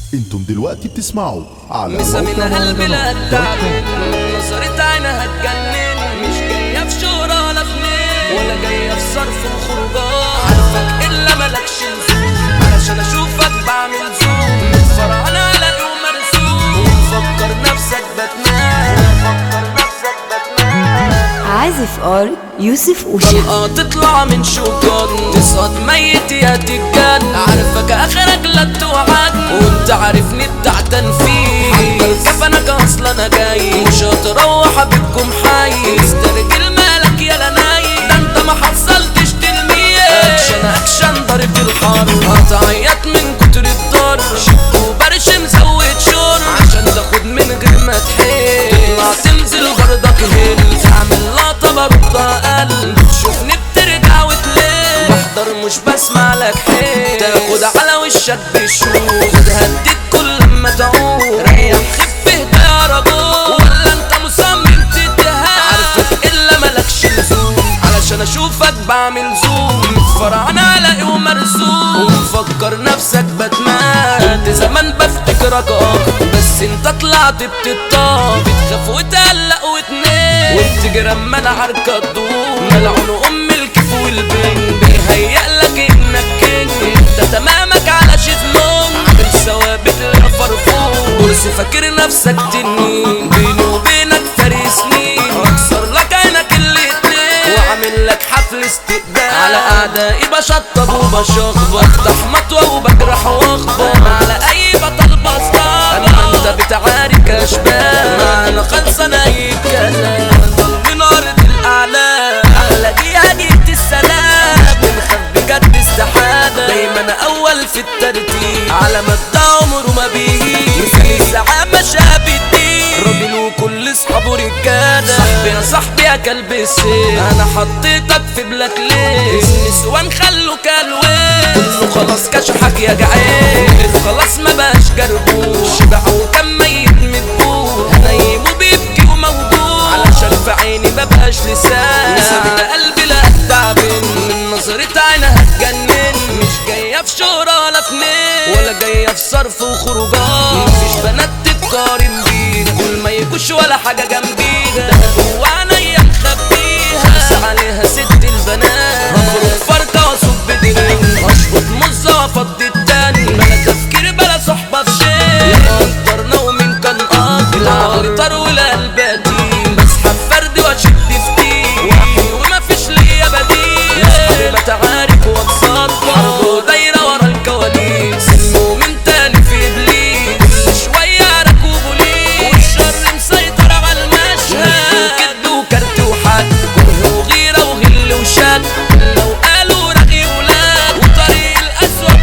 انتم دلوقتي بتسمعوا على مسا من موقع قلبي مهرجانات لا دوت تعبان كوم. نظرة عينها هتجنن مش جاية في شهرة ولا في نيل ولا جاية في صرف وخروجات عارفك إلا مالكش لزوم علشان أشوفك بعمل زوم متفرعان على يوم مرسوم ومفكر نفسك بتنام مفكر نفسك بتنام عازف ار يوسف اوشا طلقة تطلع من شوكان تسقط ميت يا تجان عارفك اخرك لا توعدني وانت عارفني بتاع تنفيذ حتى كفنك اصلا انا جاي مش هتروح بيتكم حي استرجل مالك يا لناي ده انت ما حصلتش تلميذ اكشن اكشن ضرب الحر هتعيط من كتر الضر شك وبرش مزود شر عشان تاخد من غير ما تحل تطلع تنزل برضك هيل تعمل لقطة برضه اقل بتشوفني بترجع وتلف بحضر مش بسمع لك حيل تاخد على وشك بشوف تهدد كل ما تعود ريح خف اهدى يا رجل ولا انت مصمم تتهان عارفك الا مالكش لزوم علشان اشوفك بعمل زوم متفرعان على ايه ومرسوم ومفكر نفسك باتمان كنت زمان بفتكرك اه بس انت طلعت بتطاق بتخاف وتقلق وتنام وبتجري اما انا عاركة تدوم ملعون ام الكيف والبين بيهيأ لك انك كينج انت تمامك على شيزلونج عامل ثوابت لا فرفور بص فاكر نفسك تنين بيني وبينك فرق سنين هكسر لك عينك الاتنين وعامل لك حفل استقبال على اعدائي بشطب وبشخبط بفتح مطوة وبجرح واخبط على اي بطل بسطة اما انت بتعارك اشبال معنا خلصنا اي كلام ضل نارة الاعلام احلى دي هدية السلام بنخاف بجد استحالة دايما اول في الترتيب على مبدأ عمره ما بيجي مثال الزعامة شاب الدين راجل وكل اصحابه رجالة صاحبي يا صاحبي يا كلب السيف انا حطيتك في بلاك ليست النسوان خلوا كالوين كله خلاص كشحك يا جعان خلاص ما بقاش جربوش شبع وكم ميت مدبوح نايم وبيبكي وموجوع علشان في عيني ما بقاش لسان مسامي قلبي لا تعبان من نظرة عينها هتجنن مش جاية في شهرة ولا في نيل ولا جاية في صرف وخروجات مفيش بنات تتقارن بيها كل ما يجوش ولا حاجة جنبيها ده جوا عينيا مخبيها خمسة عليها ست البنات هفرق فرقة واصب درين اشبط مزة وافضي التاني بلا تفكير بلا صحبة في شيء قدرنا ومين كان قاضي العقل طار والقلب قديم بسحب فردي واشد فتيل وحي ومفيش ليا بديل اصحابي بتعارك واتصدى حرب دايرة ورا الكواليس سلموا من تاني في ابليس كل شوية ركوب ليه والشر مسيطر على المشهد كد وكرت وحد كره وغيرة وغل وشد لو قالوا رغي ولاد وطريق الأسوأ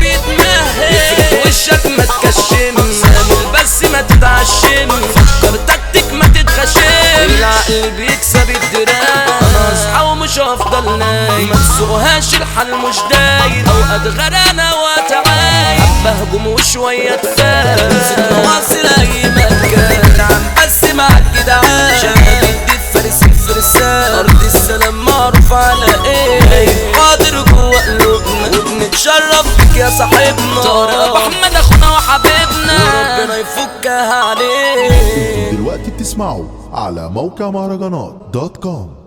بيتمهد وشك ما تكشم سامل بس ما تتعشم فكر تكتيك ما تتخشم العقل بيكسب الدراع انا اصحى ومش هفضل نايم ما تسوقهاش الحل مش داير اوقات غرقانة واتعايم حبة هجوم وشوية تفاهم نزلنا واصل اي مكان نعم بس مع الجدعان شباب جديد فارس الفرسان ارض السلام معروف على ايه حاضر جوا قلوبنا وبنتشرف بك يا صاحبنا طارق ابو احمد اخونا وحبيبنا وربنا يفكها عليه انتم دلوقتي بتسمعوا على موقع مهرجانات دوت كوم